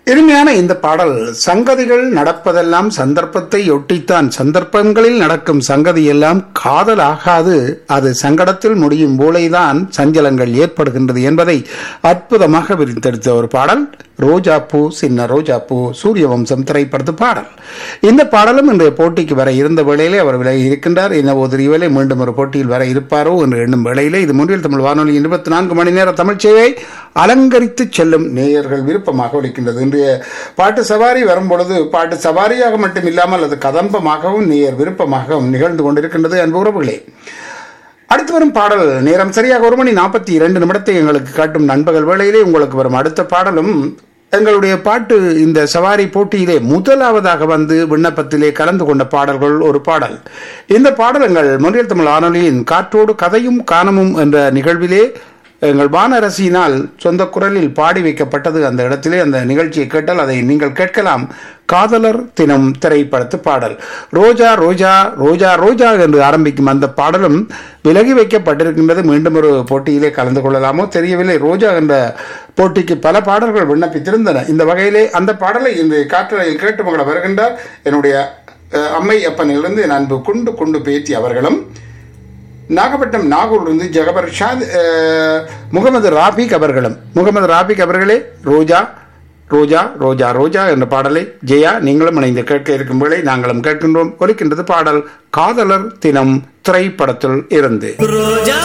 இனிமையான இந்த பாடல் சங்கதிகள் நடப்பதெல்லாம் சந்தர்ப்பத்தை ஒட்டித்தான் சந்தர்ப்பங்களில் நடக்கும் சங்கதி எல்லாம் காதல் ஆகாது அது சங்கடத்தில் முடியும் போலேதான் சஞ்சலங்கள் ஏற்படுகின்றது என்பதை அற்புதமாக விரித்தெடுத்த ஒரு பாடல் ரோஜா பூ சின்ன ரோஜா பூ சூரிய வம்சம் திரைப்படத்து பாடல் இந்த பாடலும் இன்றைய போட்டிக்கு வர இருந்த வேளையிலே அவர் விலகி இருக்கின்றார் என்னவோ தெரியவில்லை மீண்டும் ஒரு போட்டியில் வர இருப்பாரோ என்று எண்ணும் வேளையிலே இது முன்னில் தமிழ் வானொலி இருபத்தி நான்கு மணி நேர தமிழ் சேவை அலங்கரித்து செல்லும் நேயர்கள் விருப்பமாக ஒலிக்கின்றது இன்றைய பாட்டு சவாரி வரும்பொழுது பாட்டு சவாரியாக மட்டும் இல்லாமல் அது கதம்பமாகவும் நேயர் விருப்பமாகவும் நிகழ்ந்து கொண்டிருக்கின்றது அன்பு உறவுகளே அடுத்து வரும் பாடல் நேரம் சரியாக ஒரு மணி நாற்பத்தி இரண்டு நிமிடத்தை எங்களுக்கு காட்டும் நண்பகல் வேளையிலே உங்களுக்கு வரும் அடுத்த பாடலும் எங்களுடைய பாட்டு இந்த சவாரி போட்டியிலே முதலாவதாக வந்து விண்ணப்பத்திலே கலந்து கொண்ட பாடல்கள் ஒரு பாடல் இந்த பாடல் எங்கள் முன்னில் தமிழ் வானொலியின் காற்றோடு கதையும் காணமும் என்ற நிகழ்விலே எங்கள் வானரசியினால் சொந்த குரலில் பாடி வைக்கப்பட்டது அந்த இடத்திலே அந்த நிகழ்ச்சியை கேட்டால் அதை நீங்கள் கேட்கலாம் காதலர் தினம் திரைப்படத்து பாடல் ரோஜா ரோஜா ரோஜா ரோஜா என்று ஆரம்பிக்கும் அந்த பாடலும் விலகி வைக்கப்பட்டிருக்கின்றது மீண்டும் ஒரு போட்டியிலே கலந்து கொள்ளலாமோ தெரியவில்லை ரோஜா என்ற போட்டிக்கு பல பாடல்கள் விண்ணப்பித்திருந்தன இந்த வகையிலே அந்த பாடலை இந்த காற்றலையில் கேட்டு மகள வருகின்றார் என்னுடைய அஹ், அம்மை அப்பனிலிருந்து என் அன்பு குண்டு குண்டு பேத்தி அவர்களும் நாகப்பட்டினம் நாகூரிலிருந்து ஜகபர் ஷாத் அஹ், முகமது ராபிக் அவர்களும் முகமது ராபிக் அவர்களே ரோஜா ரோஜா ரோஜா ரோஜா என்ற பாடலை ஜெயா நீங்களும் இணைந்து கேட்க இருக்கும் வேளை நாங்களும் கேட்கின்றோம் ஒலிக்கின்றது பாடல் காதலர் தினம் திரைப்படத்தில் இருந்து ரோஜா